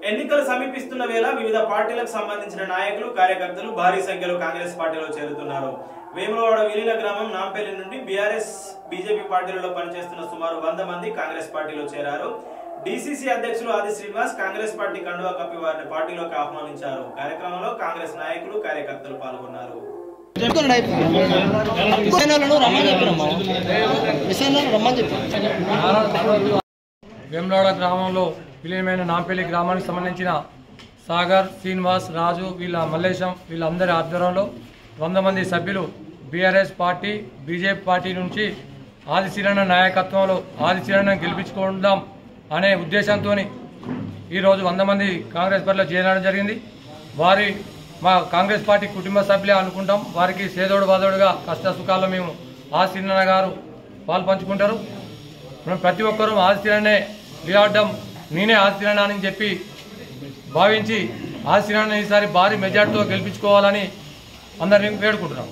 ఎన్నికలు సమీపిస్తున్న వేళ వివిధ పార్టీలకు సంబంధించిన నాయకులు కార్యకర్తలు భారీ సంఖ్యలో కాంగ్రెస్ పార్టీలో చేరుతున్నారు వేములవాడ విలీన గ్రామం నాంపల్లి నుండి బీఆర్ఎస్ బీజేపీ పార్టీలలో పనిచేస్తున్న సుమారు వంద మంది కాంగ్రెస్ పార్టీలో చేరారు డీసీసీ అధ్యక్షులు ఆది శ్రీనివాస్ కాంగ్రెస్ పార్టీ కండువా కప్పి వారిని పార్టీలోకి ఆహ్వానించారు కార్యక్రమంలో కాంగ్రెస్ నాయకులు కార్యకర్తలు పాల్గొన్నారు విషయాలను రమ్మని చెప్పినమ్మా విషయాలను రమ్మని చెప్పి వేములవాడ గ్రామంలో విలీనమైన నాంపల్లి గ్రామానికి సంబంధించిన సాగర్ శ్రీనివాస్ రాజు వీళ్ళ మల్లేశం వీళ్ళందరి ఆధ్వర్యంలో వంద మంది సభ్యులు బీఆర్ఎస్ పార్టీ బీజేపీ పార్టీ నుంచి ఆదిశీలన నాయకత్వంలో ఆదిశీలన గెలిపించుకుందాం అనే ఉద్దేశంతో ఈరోజు వంద మంది కాంగ్రెస్ పార్టీలో చేరడం జరిగింది వారి మా కాంగ్రెస్ పార్టీ కుటుంబ సభ్యులే అనుకుంటాం వారికి సేదోడు బాదోడుగా కష్ట సుఖాల్లో మేము ఆదిశీలన గారు పాలు పంచుకుంటారు మనం ప్రతి ఒక్కరూ ఆదిశీలనే లీలాడ్డం నేనే ఆదిశీలన అని చెప్పి భావించి ఆదిశీలన ఈసారి భారీ మెజార్టీతో గెలిపించుకోవాలని అందరినీ వేడుకుంటున్నాం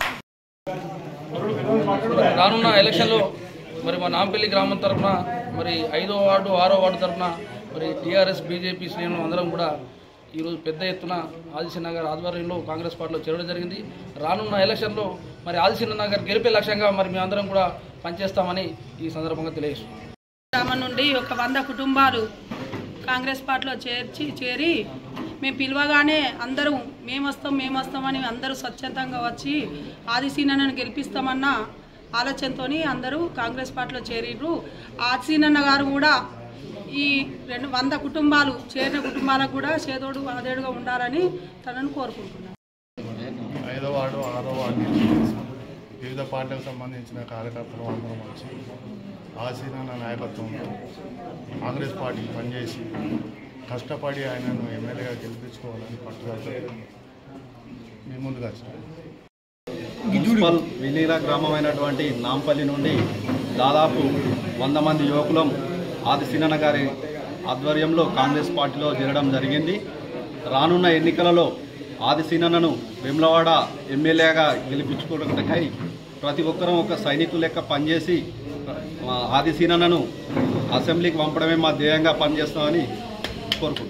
రానున్న ఎలక్షన్లో మరి మా నాంపల్లి గ్రామం తరఫున మరి ఐదో వార్డు ఆరో వార్డు తరఫున మరి టీఆర్ఎస్ బీజేపీ శ్రేణులు అందరం కూడా ఈరోజు పెద్ద ఎత్తున ఆదిశన్న గారి ఆధ్వర్యంలో కాంగ్రెస్ పార్టీలో చేరడం జరిగింది రానున్న ఎలక్షన్లో మరి ఆదిశన్న గారు గెలిపే లక్ష్యంగా మరి మేమందరం కూడా పనిచేస్తామని ఈ సందర్భంగా తెలియజేస్తున్నాం గ్రామం నుండి ఒక వంద కుటుంబాలు కాంగ్రెస్ పార్టీలో చేర్చి చేరి మేము పిలవగానే అందరూ మేము వస్తాం మేము వస్తామని అందరూ స్వచ్ఛందంగా వచ్చి ఆదిశీనన్నను గెలిపిస్తామన్న ఆలోచనతో అందరూ కాంగ్రెస్ పార్టీలో చేరిర్రు ఆదిశీనన్న గారు కూడా ఈ రెండు వంద కుటుంబాలు చేరిన కుటుంబాలకు కూడా చేదోడు అదేడుగా ఉండాలని తనను కోరుకుంటున్నాను ఐదో వార్డు ఆరో వార్డు వివిధ పార్టీలకు సంబంధించిన కార్యకర్తలు అందరం వచ్చి ఆసీన నాయకత్వంలో కాంగ్రెస్ పార్టీకి పనిచేసి కష్టపడి ఆయనను ఎమ్మెల్యేగా గెలిపించుకోవాలని పట్టుదలతో మీ ముందుకు వచ్చినాం మున్సిపల్ విలీన గ్రామమైనటువంటి నాంపల్లి నుండి దాదాపు వంద మంది యువకులం ఆదిశీనన్న గారి ఆధ్వర్యంలో కాంగ్రెస్ పార్టీలో చేరడం జరిగింది రానున్న ఎన్నికలలో ఆదిశీనన్నను వెమ్లవాడ ఎమ్మెల్యేగా గెలిపించుకోవడానికై ప్రతి ఒక్కరం ఒక సైనికుల లెక్క పనిచేసి ఆ, ఆదిశీనన్నను అసెంబ్లీకి పంపడమే మా ధ్యేయంగా పనిచేస్తామని కోరుకుంటున్నాం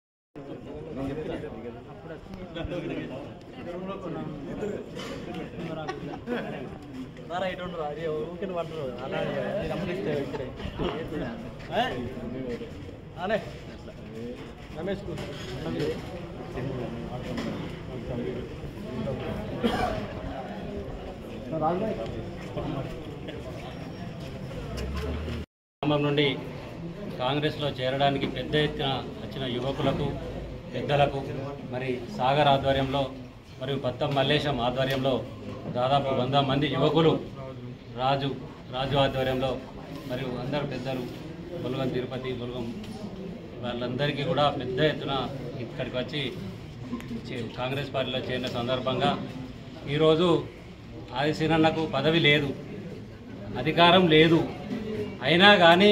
గ్రామం నుండి కాంగ్రెస్లో చేరడానికి పెద్ద ఎత్తున వచ్చిన యువకులకు పెద్దలకు మరి సాగర్ ఆధ్వర్యంలో మరియు పత్తం మల్లేశం ఆధ్వర్యంలో దాదాపు వంద మంది యువకులు రాజు రాజు ఆధ్వర్యంలో మరియు అందరు పెద్దలు బొలగం తిరుపతి బొలగం వాళ్ళందరికీ కూడా పెద్ద ఎత్తున ఇక్కడికి వచ్చి చే- కాంగ్రెస్ పార్టీలో చేరిన సందర్భంగా ఈరోజు ఆదిశీనన్నకు పదవి లేదు అధికారం లేదు అయినా కానీ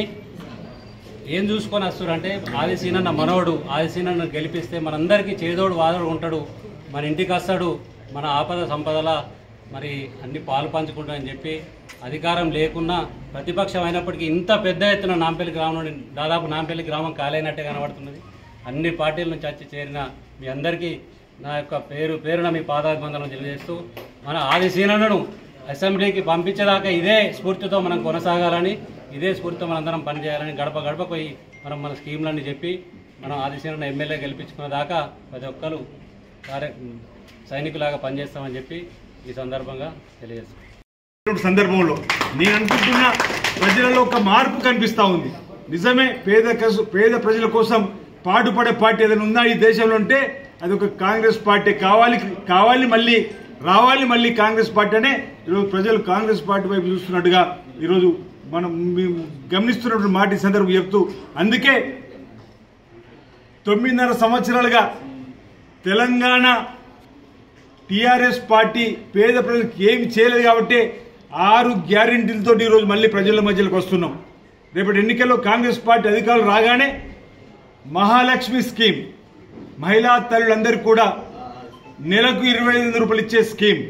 ఏం చూసుకొని వస్తారంటే ఆదిశీనన్న మనవడు ఆదిశీనన్న గెలిపిస్తే మనందరికీ చేదోడు వాదోడు ఉంటాడు మన ఇంటికి వస్తాడు మన ఆపద సంపదల మరి అన్ని పాలు పంచుకుంటామని చెప్పి అధికారం లేకున్నా ప్రతిపక్షం అయినప్పటికీ ఇంత పెద్ద ఎత్తున నాంపల్లి గ్రామం నుండి దాదాపు నాంపల్లి గ్రామం కాలేనట్టే కనబడుతున్నది అన్ని పార్టీల నుంచి వచ్చి చేరిన మీ అందరికీ నా యొక్క పేరు పేరున మీ పాదాభివందనం తెలియజేస్తూ మన ఆదిశీనను అసెంబ్లీకి పంపించేదాకా ఇదే స్ఫూర్తితో మనం కొనసాగాలని ఇదే స్ఫూర్తితో మనందరం పనిచేయాలని గడప గడప పోయి మనం మన స్కీమ్లన్నీ చెప్పి మనం ఆదిశీనను ఎమ్మెల్యే గెలిపించుకున్న దాకా ప్రతి ఒక్కరు కార్య సైనికులాగా పనిచేస్తామని చెప్పి ఈ సందర్భంగా తెలియజేస్తాం ఇటువంటి సందర్భంలో నేను అనుకుంటున్న ప్రజలలో ఒక మార్పు కనిపిస్తా ఉంది నిజమే పేద కసు- పేద ప్రజల కోసం పాటుపడే పార్టీ ఏదైనా ఉందా ఈ దేశంలో అంటే అది ఒక కాంగ్రెస్ పార్టీ కావాలి కావాలి మళ్ళీ రావాలి మళ్ళీ కాంగ్రెస్ పార్టీ అనే ఈరోజు ప్రజలు కాంగ్రెస్ పార్టీ వైపు చూస్తున్నట్టుగా ఈరోజు మనం మేము గమనిస్తున్నటువంటి మాట ఈ సందర్భం చెప్తూ అందుకే తొమ్మిదిన్నర సంవత్సరాలుగా తెలంగాణ టీఆర్ఎస్ పార్టీ పేద ప్రజలకు ఏమి చేయలేదు కాబట్టి ఆరు గ్యారెంటీలతో ఈరోజు మళ్ళీ ప్రజల మధ్యలోకి వస్తున్నాం రేపటి ఎన్నికల్లో కాంగ్రెస్ పార్టీ అధికారులు రాగానే మహాలక్ష్మి స్కీమ్ మహిళా తల్లులందరికీ కూడా నెలకు ఇరవై ఐదు రూపాయలు ఇచ్చే స్కీమ్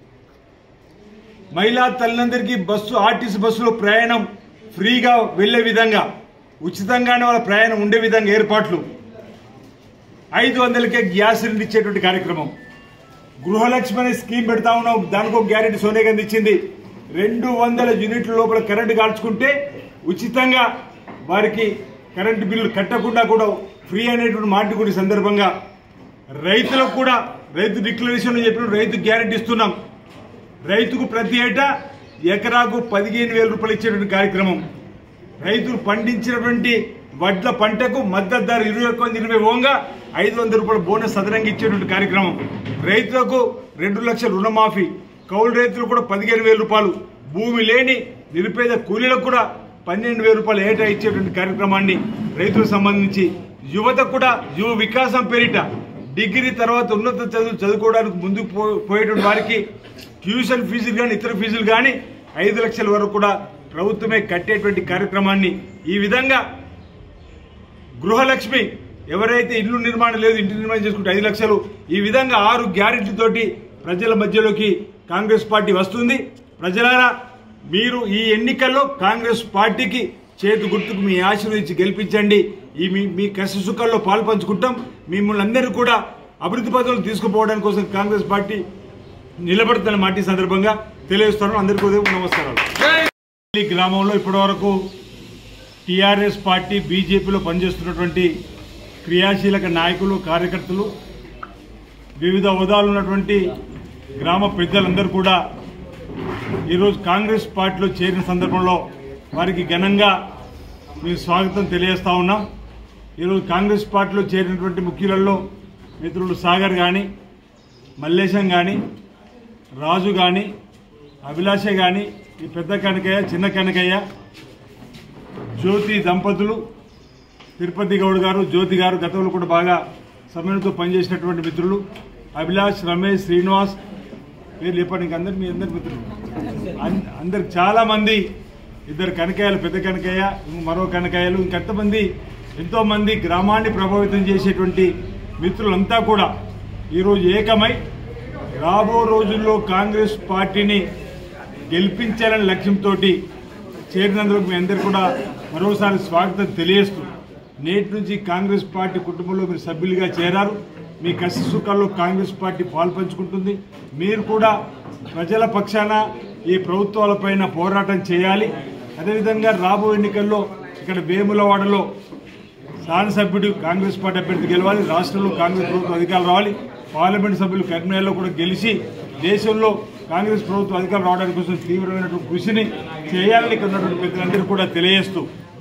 మహిళా తల్లులందరికీ బస్సు ఆర్టీసీ బస్సులో ప్రయాణం ఫ్రీగా వెళ్లే విధంగా ఉచితంగానే వాళ్ళ ప్రయాణం ఉండే విధంగా ఏర్పాట్లు ఐదు వందలకే గ్యాస్ సిలిండర్ ఇచ్చేటువంటి కార్యక్రమం గృహలక్ష్మి అనే స్కీమ్ పెడతా ఉన్నాం దానికి ఒక గ్యారెంటీ సోనియా గాంధీ ఇచ్చింది రెండు వందల యూనిట్ల లోపల కరెంటు కాల్చుకుంటే ఉచితంగా వారికి కరెంటు బిల్లు కట్టకుండా కూడా ఫ్రీ అనేటువంటి మాట కూడా ఈ సందర్భంగా రైతులకు కూడా రైతు డిక్లరేషన్ చెప్పిన రైతు గ్యారెంటీ ఇస్తున్నాం రైతుకు ప్రతి ఏటా ఎకరాకు పదిహేను వేల రూపాయలు ఇచ్చేటువంటి కార్యక్రమం రైతులు పండించినటువంటి వడ్ల పంటకు మద్దతు ధర ఇరవై ఒక్క వంద ఇరవై ఓంగా ఐదు వందల రూపాయల బోనస్ అదనంగా ఇచ్చేటువంటి కార్యక్రమం రైతులకు రెండు లక్షల రుణమాఫీ కౌలు రైతులు కూడా పదిహేను వేల రూపాయలు భూమి లేని నిరుపేద కూలీలకు కూడా పన్నెండు వేల రూపాయలు ఏటా ఇచ్చేటువంటి కార్యక్రమాన్ని రైతులకు సంబంధించి యువత కూడా యువ వికాసం పేరిట డిగ్రీ తర్వాత ఉన్నత చదువు చదువుకోవడానికి ముందుకు పో- పోయేటువంటి వారికి ట్యూషన్ ఫీజులు కానీ ఇతర ఫీజులు కానీ ఐదు లక్షల వరకు కూడా ప్రభుత్వమే కట్టేటువంటి కార్యక్రమాన్ని ఈ విధంగా గృహలక్ష్మి ఎవరైతే ఇల్లు నిర్మాణం లేదు ఇంటి నిర్మాణం చేసుకుంటే ఐదు లక్షలు ఈ విధంగా ఆరు గ్యారెంటీ తోటి ప్రజల మధ్యలోకి కాంగ్రెస్ పార్టీ వస్తుంది ప్రజలారా మీరు ఈ ఎన్నికల్లో కాంగ్రెస్ పార్టీకి చేతి గుర్తుకు మీ ఆశీర్వదించి గెలిపించండి ఈ మీ మీ కష్ట సుఖాల్లో పాలు పంచుకుంటాం మిమ్మల్ని అందరూ కూడా అభివృద్ధి పదవులు తీసుకుపోవడానికి కోసం కాంగ్రెస్ పార్టీ నిలబడుతున్న మాట ఈ సందర్భంగా తెలియజేస్తాను అందరికీ ఉదయం నమస్కారాలు ఈ గ్రామంలో ఇప్పటివరకు టీఆర్ఎస్ పార్టీ బీజేపీలో పనిచేస్తున్నటువంటి క్రియాశీలక నాయకులు కార్యకర్తలు వివిధ హోదాలు ఉన్నటువంటి గ్రామ పెద్దలందరూ కూడా ఈరోజు కాంగ్రెస్ పార్టీలో చేరిన సందర్భంలో వారికి ఘనంగా మేము స్వాగతం తెలియజేస్తా ఉన్నాం ఈరోజు కాంగ్రెస్ పార్టీలో చేరినటువంటి ముఖ్యులలో మిత్రులు సాగర్ కానీ మల్లేశం కానీ రాజు కానీ అభిలాష కానీ ఈ పెద్ద కనకయ్య చిన్న కనకయ్య జ్యోతి దంపతులు తిరుపతి గౌడ్ గారు జ్యోతి గారు గతంలో కూడా బాగా సమయంతో పనిచేసినటువంటి మిత్రులు అభిలాష్ రమేష్ శ్రీనివాస్ పేరు చెప్పండి ఇంక అందరు మీ అందరి మిత్రులు అన్- అందరు చాలా మంది ఇద్దరు కనకాయలు పెద్ద కనకయ్య ఇంకో మరో కనకాయలు ఇంకెంతమంది ఎంతో మంది గ్రామాన్ని ప్రభావితం చేసేటువంటి మిత్రులంతా కూడా ఈరోజు ఏకమై రాబో రోజుల్లో కాంగ్రెస్ పార్టీని గెలిపించాలనే లక్ష్యంతో చేరినందుకు మీ అందరు కూడా మరోసారి స్వాగతం తెలియజేస్తూ నేటి నుంచి కాంగ్రెస్ పార్టీ కుటుంబంలో మీరు సభ్యులుగా చేరారు మీ కష్ట సుఖాల్లో కాంగ్రెస్ పార్టీ పాల్పంచుకుంటుంది మీరు కూడా ప్రజల పక్షాన ఈ ప్రభుత్వాలపైన పోరాటం చేయాలి అదేవిధంగా రాబో ఎన్నికల్లో ఇక్కడ వేములవాడలో శాసనసభ్యుడు కాంగ్రెస్ పార్టీ అభ్యర్థి గెలవాలి రాష్ట్రంలో కాంగ్రెస్ ప్రభుత్వం అధికారులు రావాలి పార్లమెంట్ సభ్యులు కరీంనగర్లో కూడా గెలిచి దేశంలో కాంగ్రెస్ ప్రభుత్వం అధికారం రావడానికి కోసం తీవ్రమైనటువంటి కృషిని చేయాలని ఇక్కడ ఉన్నటువంటి పెద్దలందరూ కూడా తెలియజేస్తూ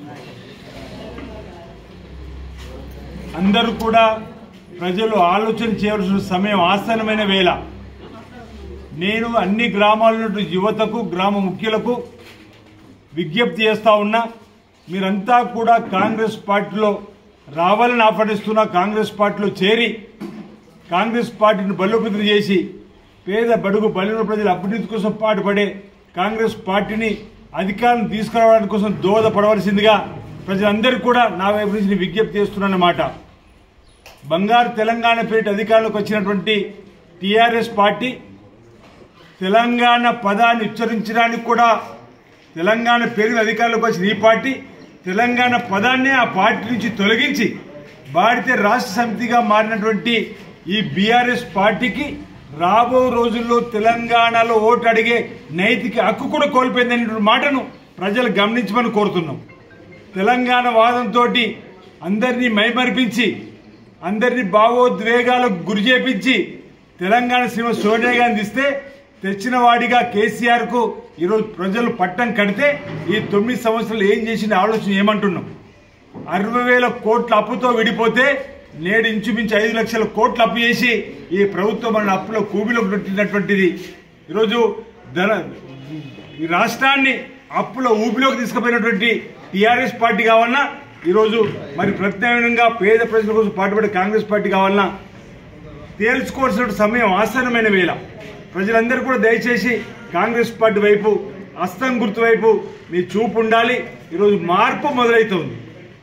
అందరూ కూడా ప్రజలు ఆలోచన చేయవలసిన సమయం ఆసన్నమైన వేళ నేను అన్ని గ్రామాల నుండి యువతకు గ్రామ ముఖ్యులకు విజ్ఞప్తి చేస్తా ఉన్నా మీరంతా కూడా కాంగ్రెస్ పార్టీలో రావాలని ఆహ్వానిస్తున్నా కాంగ్రెస్ పార్టీలో చేరి కాంగ్రెస్ పార్టీని బలోపేతం చేసి పేద బడుగు బలిన ప్రజల అభివృద్ధి కోసం పాటుపడే కాంగ్రెస్ పార్టీని అధికారం తీసుకురావడానికి కోసం దోహదపడవలసిందిగా ప్రజలందరూ కూడా నా వైపు నుంచి నేను విజ్ఞప్తి చేస్తున్నానన్నమాట బంగారు తెలంగాణ పేరిట అధికారంలోకి వచ్చినటువంటి టీఆర్ఎస్ పార్టీ తెలంగాణ పదాన్ని ఉచ్చరించడానికి కూడా తెలంగాణ పేరు అధికారంలోకి వచ్చిన ఈ పార్టీ తెలంగాణ పదాన్ని ఆ పార్టీ నుంచి తొలగించి భారతీయ రాష్ట్ర సమితిగా మారినటువంటి ఈ బీఆర్ఎస్ పార్టీకి రాబో రోజుల్లో తెలంగాణలో ఓటు అడిగే నైతిక హక్కు కూడా కోల్పోయిందనేటువంటి మాటను ప్రజలు గమనించమని కోరుతున్నాం తెలంగాణ వాదంతో అందరినీ మైమరిపించి అందరినీ భావోద్వేగాలకు గురి చేపించి తెలంగాణ శ్రీమ సోనియా గాంధీ ఇస్తే తెచ్చిన వాడిగా కేసీఆర్ కు ఈరోజు ప్రజలు పట్టం కడితే ఈ తొమ్మిది సంవత్సరాలు ఏం చేసిన ఆలోచన ఏమంటున్నాం అరవై వేల కోట్ల అప్పుతో విడిపోతే నేడు ఇంచుమించు ఐదు లక్షల కోట్ల అప్పు చేసి ఈ ప్రభుత్వం మన అప్పులో కూబిలో పెట్టినటువంటిది ఈరోజు ధన ఈ రాష్ట్రాన్ని అప్పుల ఊపిలోకి తీసుకుపోయినటువంటి టీఆర్ఎస్ పార్టీ కావాలన్నా ఈరోజు మరి ప్రత్యామ్నాయంగా పేద ప్రజల కోసం పాటుపడే కాంగ్రెస్ పార్టీ కావాలన్నా తేల్చుకోవాల్సిన సమయం ఆసన్నమైన వేళ ప్రజలందరూ కూడా దయచేసి కాంగ్రెస్ పార్టీ వైపు అస్తం గుర్తు వైపు మీ చూపు ఉండాలి ఈరోజు మార్పు మొదలవుతోంది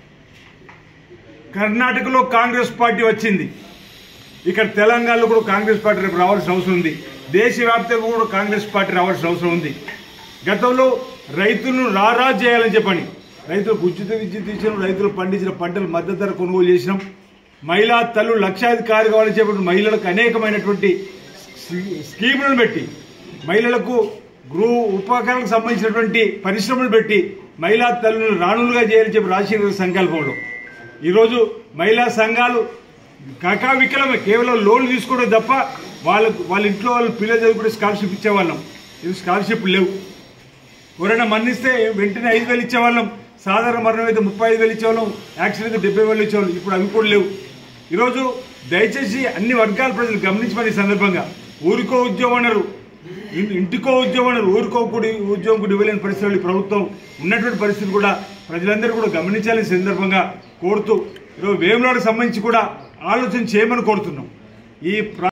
కర్ణాటకలో కాంగ్రెస్ పార్టీ వచ్చింది ఇక్కడ తెలంగాణలో కూడా కాంగ్రెస్ పార్టీ రేపు రావాల్సిన అవసరం ఉంది దేశవ్యాప్తంగా కూడా కాంగ్రెస్ పార్టీ రావాల్సిన అవసరం ఉంది గతంలో రైతులను రారా చేయాలని చెప్పని రైతులకు ఉచిత విద్యుత్ ఇచ్చిన రైతులు పండించిన పంటలు మద్దతు ధర కొనుగోలు చేసినాం మహిళా తల్లు లక్షాధికారి కావాలని చెప్పిన మహిళలకు అనేకమైనటువంటి స్కీ- స్కీములను పెట్టి మహిళలకు గృహ ఉపకరణకు సంబంధించినటువంటి పరిశ్రమలు పెట్టి మహిళా తల్లులను రాణులుగా చేయాలని చెప్పి రాజశేఖర గారి సంకల్పంలో ఈరోజు మహిళా సంఘాలు కకావికలమే కేవలం లోన్లు తీసుకోవడం తప్ప వాళ్ళకు వాళ్ళ ఇంట్లో వాళ్ళ పిల్లలు చదువుకుంటే స్కాలర్షిప్ ఇచ్చేవాళ్ళం ఇది స్కాలర్షిప్ లేవు ఎవరైనా మరణిస్తే వెంటనే ఐదు వేలు ఇచ్చేవాళ్ళం సాధారణ మరణం అయితే ముప్పై ఐదు వేలు ఇచ్చేవాళ్ళం యాక్సిడెంట్ అయితే డెబ్బై వేలు ఇచ్చేవాళ్ళం ఇప్పుడు అవి కూడా లేవు ఈరోజు దయచేసి అన్ని వర్గాల ప్రజలు గమనించమని ఈ సందర్భంగా ఊరికో ఉద్యోగం అన్నారు ఇన్- ఇంటికో ఉద్యోగం అన్నారు ఊరికో కూడా ఉద్యోగం కూడా ఇవ్వలేని పరిస్థితులు ఈ ప్రభుత్వం ఉన్నటువంటి పరిస్థితి కూడా ప్రజలందరూ కూడా గమనించాలని ఈ సందర్భంగా కోరుతూ ఈరోజు వేములాడకు సంబంధించి కూడా ఆలోచన చేయమని కోరుతున్నాం ఈ ప్ర-